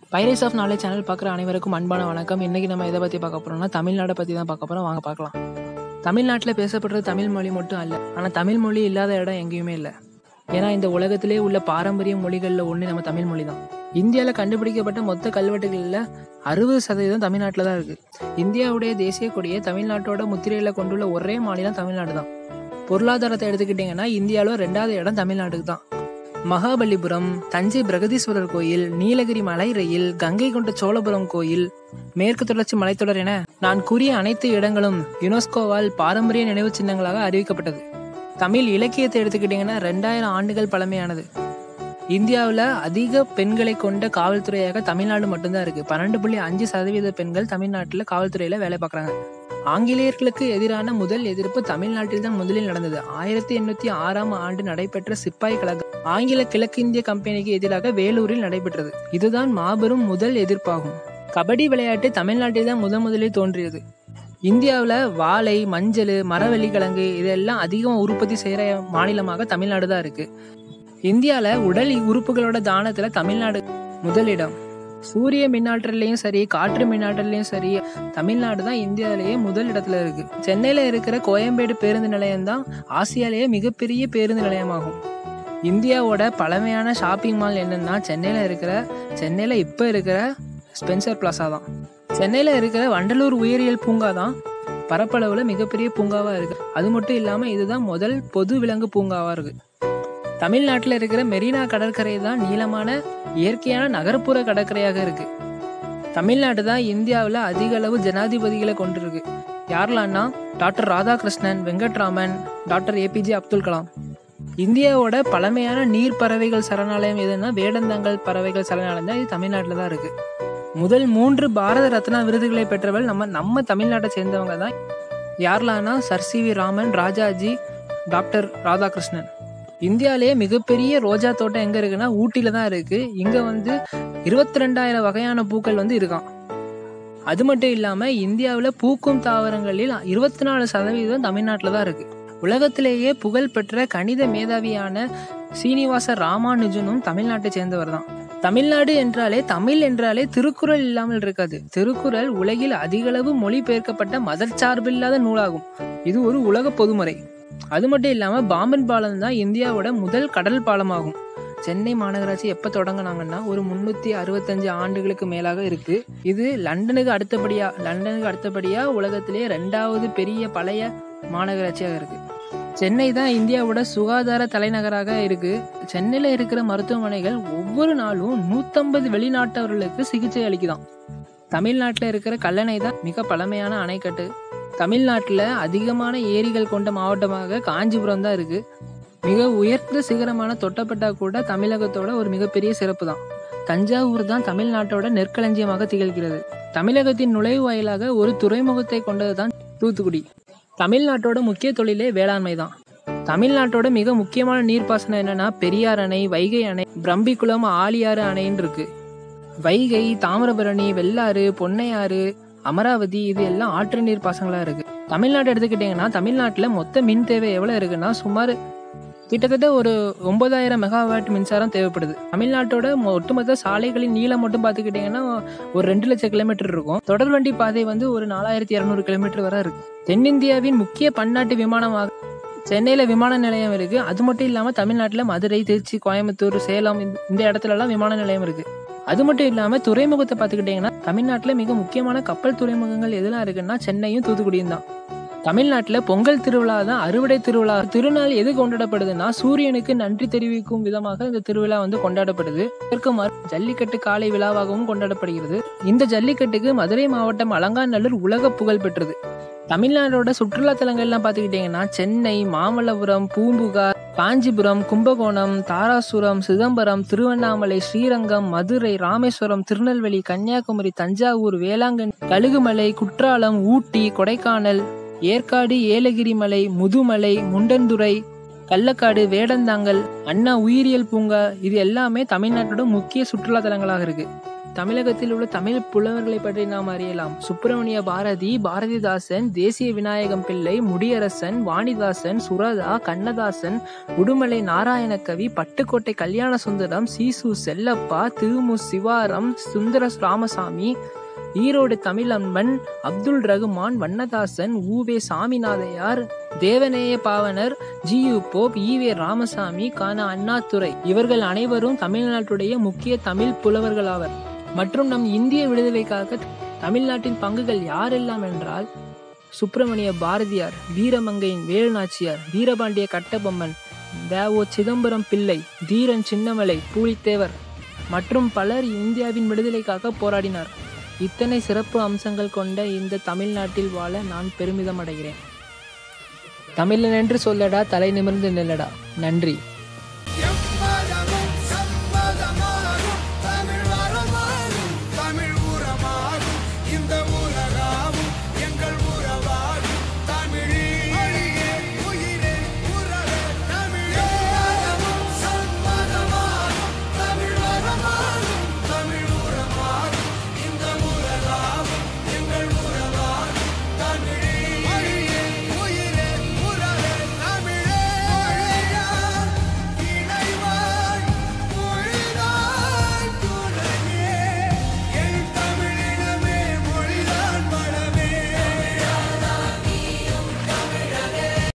பைரேஸ் of knowledge channel பார்க்குற அனைவருக்கும் அன்பான வணக்கம் இன்னைக்கு நம்ம எதை பற்றி பார்க்க போறோம்னா தமிழ்நாடை பற்றி தான் பார்க்க போறோம் வாங்க பார்க்கலாம் தமிழ்நாட்டில் பேசப்படுறது தமிழ் மொழி மட்டும் அல்ல ஆனால் தமிழ் மொழி இல்லாத இடம் எங்கேயுமே இல்லை ஏன்னா இந்த உலகத்திலே உள்ள பாரம்பரிய மொழிகளில் ஒன்று நம்ம தமிழ் மொழி தான் இந்தியாவில் கண்டுபிடிக்கப்பட்ட மொத்த கல்வெட்டுகளில் அறுபது சதவீதம் தமிழ்நாட்டில் தான் இருக்குது இந்தியாவுடைய தேசிய கொடியை தமிழ்நாட்டோட முத்திரையில் கொண்டுள்ள ஒரே மாநிலம் தமிழ்நாடு தான் பொருளாதாரத்தை எடுத்துக்கிட்டிங்கன்னா இந்தியாவில் ரெண்டாவது இடம் தமிழ்நாட்டுக்கு தான் மகாபலிபுரம் தஞ்சை பிரகதீஸ்வரர் கோயில் நீலகிரி மலை ரயில் கங்கை கொண்ட சோழபுரம் கோயில் மேற்கு தொடர்ச்சி மலைத்தொடர் என நான் கூறிய அனைத்து இடங்களும் யுனெஸ்கோவால் பாரம்பரிய நினைவு சின்னங்களாக அறிவிக்கப்பட்டது தமிழ் இலக்கியத்தை எடுத்துக்கிட்டிங்கன்னா ரெண்டாயிரம் ஆண்டுகள் பழமையானது இந்தியாவில் அதிக பெண்களை கொண்ட காவல்துறையாக தமிழ்நாடு மட்டும்தான் இருக்கு பன்னெண்டு புள்ளி அஞ்சு சதவீத பெண்கள் தமிழ்நாட்டில் காவல்துறையில் வேலை பார்க்குறாங்க ஆங்கிலேயர்களுக்கு எதிரான முதல் எதிர்ப்பு தமிழ்நாட்டில் தான் முதலில் நடந்தது ஆயிரத்தி எண்ணூத்தி ஆறாம் ஆண்டு நடைபெற்ற சிப்பாய் கழகம் ஆங்கில கிழக்கிந்திய கம்பெனிக்கு எதிராக வேலூரில் நடைபெற்றது இதுதான் மாபெரும் முதல் எதிர்ப்பாகும் கபடி விளையாட்டு தமிழ்நாட்டில் தான் முதன் முதலில் தோன்றியது இந்தியாவில் வாழை மஞ்சள் மரவள்ளி கிழங்கு இதெல்லாம் அதிகம் உற்பத்தி செய்கிற மாநிலமாக தமிழ்நாடு தான் இருக்கு இந்தியாவில் உடல் உறுப்புகளோட தானத்தில் தமிழ்நாடு முதலிடம் சூரிய மின்னாற்றல்லையும் சரி காற்று மின்னாற்றல்லையும் சரி தமிழ்நாடு தான் இந்தியாவிலேயே முதல் இடத்துல இருக்கு சென்னையில இருக்கிற கோயம்பேடு பேருந்து நிலையம் தான் ஆசியாலேயே மிகப்பெரிய பேருந்து நிலையமாகும் இந்தியாவோட பழமையான ஷாப்பிங் மால் என்னன்னா சென்னையில இருக்கிற சென்னையில இப்ப இருக்கிற ஸ்பென்சர் பிளாசா தான் சென்னையில இருக்கிற வண்டலூர் உயிரியல் பூங்கா தான் பரப்பளவுல மிகப்பெரிய பூங்காவா இருக்கு அது மட்டும் இல்லாம இதுதான் முதல் பொது விலங்கு பூங்காவா இருக்கு தமிழ்நாட்டில் இருக்கிற மெரினா கடற்கரை தான் நீளமான இயற்கையான நகர்ப்புற கடற்கரையாக இருக்கு தமிழ்நாடு தான் இந்தியாவில் அதிக அளவு ஜனாதிபதிகளை கொண்டிருக்கு யாரெல்லாம்னா டாக்டர் ராதாகிருஷ்ணன் வெங்கட்ராமன் டாக்டர் ஏபிஜே அப்துல் கலாம் இந்தியாவோட பழமையான நீர் பறவைகள் சரணாலயம் எதுன்னா வேடந்தாங்கல் பறவைகள் சரணாலயம் தான் இது தமிழ்நாட்டில் தான் இருக்கு முதல் மூன்று பாரத ரத்னா விருதுகளை பெற்றவர்கள் நம்ம நம்ம தமிழ்நாட்டை சேர்ந்தவங்க தான் யாரெல்லாம்னா sir C V Raman Rajaji doctor Radhakrishnan இந்தியாவிலேயே மிகப்பெரிய ரோஜா தோட்டம் எங்க இருக்குன்னா ஊட்டியில தான் இருக்கு இங்க வந்து இருபத்தி ரெண்டாயிரம் வகையான பூக்கள் வந்து இருக்கான் அது மட்டும் இல்லாம இந்தியாவில் பூக்கும் தாவரங்களில் இருபத்தி நாலு சதவீதம் தமிழ்நாட்டில் தான் இருக்கு உலகத்திலேயே புகழ்பெற்ற கணித மேதாவியான சீனிவாச ராமானுஜனும் தமிழ்நாட்டை சேர்ந்தவர் தான் தமிழ்நாடு என்றாலே தமிழ் என்றாலே திருக்குறள் இல்லாமல் இருக்காது திருக்குறள் உலகில் அதிகளவு மொழிபெயர்க்கப்பட்ட மதச்சார்பில்லாத நூலாகும் இது ஒரு உலக பொதுமறை அது மட்டும் இல்லாம பாம்பன் பாலம் தான் இந்தியாவோட முதல் கடல் பாலமாகும் சென்னை மாநகராட்சி எப்ப தொடங்கினாங்கன்னா ஒரு முன்னூத்தி அறுபத்தஞ்சு ஆண்டுகளுக்கு மேலாக இருக்கு இது லண்டனுக்கு அடுத்தபடியா லண்டனுக்கு அடுத்தபடியா உலகத்திலேயே ரெண்டாவது பெரிய பழைய மாநகராட்சியாக இருக்கு சென்னை தான் இந்தியாவோட சுகாதார தலைநகராக இருக்கு சென்னையில இருக்கிற மருத்துவமனைகள் ஒவ்வொரு நாளும் நூத்தம்பது வெளிநாட்டவர்களுக்கு சிகிச்சை அளிக்குதாம் தமிழ்நாட்டில் இருக்கிற கல்லணை தான் மிக பழமையான அணைக்கட்டு தமிழ்நாட்டில் அதிகமான ஏரிகள் கொண்ட மாவட்டமாக காஞ்சிபுரம் தான் இருக்கு மிக உயர்ந்த சிகரமான தொட்டப்பட்டா கூட தமிழகத்தோட ஒரு மிகப்பெரிய சிறப்பு தான் தஞ்சாவூர் தான் தமிழ்நாட்டோட நெற்களஞ்சியமாக திகழ்கிறது தமிழகத்தின் நுழைவாயிலாக ஒரு துறைமுகத்தை கொண்டது தான் தூத்துக்குடி தமிழ்நாட்டோட முக்கிய தொழிலே வேளாண்மை தான் தமிழ்நாட்டோட மிக முக்கியமான நீர்ப்பாசனம் என்னன்னா பெரியார் அணை வைகை அணை பிரம்பிக்குளம் ஆலியாறு அணைன்னு இருக்கு வைகை தாமிரபரணி வெள்ளாறு பொன்னையாறு அமராவதி இது எல்லாம் ஆற்று நீர் பாசங்களா இருக்கு தமிழ்நாடு எடுத்துக்கிட்டீங்கன்னா தமிழ்நாட்டில் மொத்த மின் தேவை எவ்வளவு இருக்குன்னா சுமார் கிட்டத்தட்ட ஒரு ஒன்பதாயிரம் மெகாவாட் மின்சாரம் தேவைப்படுது தமிழ்நாட்டோட ஒட்டுமொத்த சாலைகளின் நீளம் மட்டும் பார்த்துக்கிட்டிங்கன்னா ஒரு ரெண்டு லட்சம் கிலோமீட்டர் இருக்கும் தொடர்வண்டி பாதை வந்து ஒரு நாலாயிரத்தி இரநூறு கிலோமீட்டர் வரை இருக்கு தென்னிந்தியாவின் முக்கிய பன்னாட்டு விமானமாக சென்னையில் விமான நிலையம் இருக்கு அது மட்டும் இல்லாமல் தமிழ்நாட்டில் மதுரை திருச்சி கோயம்புத்தூர் சேலம் இந்த இடத்துலலாம் விமான நிலையம் இருக்கு அது மட்டும் இல்லாமல் துறைமுகத்தை பார்த்துக்கிட்டிங்கன்னா தமிழ்நாட்டில் மிக முக்கியமான கப்பல் துறைமுகங்கள் எதெல்லாம் இருக்குன்னா சென்னையும் தூத்துக்குடியும் தான் தமிழ்நாட்டில் பொங்கல் திருவிழா தான் அறுவடை திருவிழா திருநாள் எது கொண்டாடப்படுதுன்னா சூரியனுக்கு நன்றி தெரிவிக்கும் விதமாக இந்த திருவிழா வந்து கொண்டாடப்படுது இதற்கு ஜல்லிக்கட்டு காலை விழாவாகவும் கொண்டாடப்படுகிறது இந்த ஜல்லிக்கட்டுக்கு மதுரை மாவட்டம் அலங்காநல்லூர் உலக புகழ் பெற்றது தமிழ்நாடோட சுற்றுலா தலங்கள்லாம் பார்த்துக்கிட்டிங்கன்னா சென்னை மாமல்லபுரம் பூம்புகார் காஞ்சிபுரம் கும்பகோணம் தாராசுரம் சிதம்பரம் திருவண்ணாமலை ஸ்ரீரங்கம் மதுரை ராமேஸ்வரம் திருநெல்வேலி கன்னியாகுமரி தஞ்சாவூர் வேளாங்கண்ணி கழுகுமலை குற்றாலம் ஊட்டி கொடைக்கானல் ஏற்காடு ஏலகிரி மலை முதுமலை முண்டன்துறை கள்ளக்காடு வேடந்தாங்கல் அண்ணா உயிரியல் பூங்கா இது எல்லாமே தமிழ்நாட்டோட முக்கிய சுற்றுலா தலங்களாக இருக்கு தமிழகத்தில் உள்ள தமிழ் புலவர்களை பற்றி நாம் அறியலாம் சுப்பிரமணிய பாரதி பாரதிதாசன் தேசிய விநாயகம் பிள்ளை முடியரசன் வாணிதாசன் சுரதா கண்ணதாசன் உடுமலை நாராயணகவி பட்டுக்கோட்டை கல்யாண சுந்தரம் சீசு செல்லப்பா திருமு சிவாரம் சுந்தர ராமசாமி ஈரோடு தமிழன்பன் அப்துல் ரகுமான் வண்ணதாசன் ஊவே Saminathaiyar Devaneya Pavanar G U Pope ஈவே ராமசாமி கான அண்ணாதுரை இவர்கள் அனைவரும் தமிழ்நாட்டுடைய முக்கிய தமிழ் புலவர்களாவர் மற்றும் நம் இந்திய விடுதலைக்காக தமிழ்நாட்டின் பங்குகள் யாரெல்லாம் என்றால் சுப்பிரமணிய பாரதியார் வீரமங்கையின் வேலுநாச்சியார் வீரபாண்டிய கட்டபொம்மன் தேவோ சிதம்பரம் பிள்ளை தீரன் சின்னமலை பூலித்தேவர் மற்றும் பலர் இந்தியாவின் விடுதலைக்காக போராடினார் இத்தனை சிறப்பு அம்சங்கள் கொண்ட இந்த தமிழ்நாட்டில் வாழ நான் பெருமிதம் அடைகிறேன் தமிழன் என்று சொல்லடா தலை நிமிர்ந்து நில்லடா நன்றி